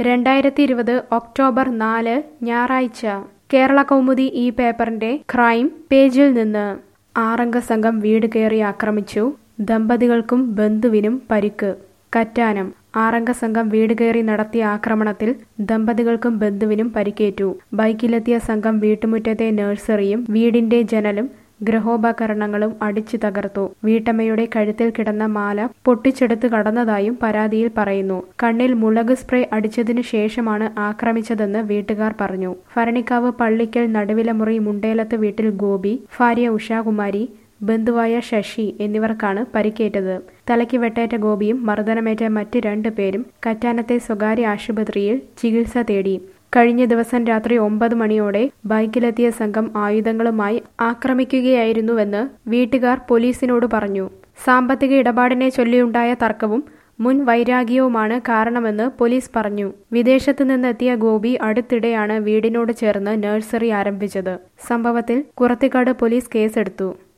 രണ്ടായിരത്തി ഇരുപത് ഒക്ടോബർ നാല് ഞായറാഴ്ച കേരള കൗമുദി ഈ പേപ്പറിന്റെ ക്രൈം പേജിൽ നിന്ന് ആറംഗ സംഘം വീട് കയറി ആക്രമിച്ചു ദമ്പതികൾക്കും ബന്ധുവിനും പരിക്ക് കറ്റാനം ആറംഗ സംഘം വീട് കയറി നടത്തിയ ആക്രമണത്തിൽ ദമ്പതികൾക്കും ബന്ധുവിനും പരിക്കേറ്റു ബൈക്കിലെത്തിയ സംഘം വീട്ടുമുറ്റത്തെ നഴ്സറിയും വീടിന്റെ ജനലും ഗൃഹോപകരണങ്ങളും അടിച്ചു തകർത്തു വീട്ടമ്മയുടെ കഴുത്തിൽ കിടന്ന മാല പൊട്ടിച്ചെടുത്ത് കടന്നതായും പരാതിയിൽ പറയുന്നു കണ്ണിൽ മുളക് സ്പ്രേ അടിച്ചതിനു ശേഷമാണ് ആക്രമിച്ചതെന്ന് വീട്ടുകാർ പറഞ്ഞു ഭരണിക്കാവ് പള്ളിക്കൽ നടുവിലമുറി മുണ്ടേലത്ത് വീട്ടിൽ ഗോപി ഭാര്യ ഉഷാകുമാരി ബന്ധുവായ ശശി എന്നിവർക്കാണ് പരിക്കേറ്റത് തലയ്ക്ക് വെട്ടേറ്റ ഗോപിയും മർദ്ദനമേറ്റ മറ്റ് രണ്ടു പേരും കറ്റാനത്തെ സ്വകാര്യ ആശുപത്രിയിൽ ചികിത്സ തേടി കഴിഞ്ഞ ദിവസം രാത്രി ഒമ്പത് മണിയോടെ ബൈക്കിലെത്തിയ സംഘം ആയുധങ്ങളുമായി ആക്രമിക്കുകയായിരുന്നുവെന്ന് വീട്ടുകാർ പോലീസിനോട് പറഞ്ഞു സാമ്പത്തിക ഇടപാടിനെ ചൊല്ലിയുണ്ടായ തർക്കവും മുൻ വൈരാഗ്യവുമാണ് കാരണമെന്ന് പോലീസ് പറഞ്ഞു വിദേശത്ത് നിന്നെത്തിയ ഗോപി അടുത്തിടെയാണ് വീടിനോട് ചേർന്ന് നഴ്സറി ആരംഭിച്ചത് സംഭവത്തിൽ കുറത്തിക്കാട് പോലീസ് കേസെടുത്തു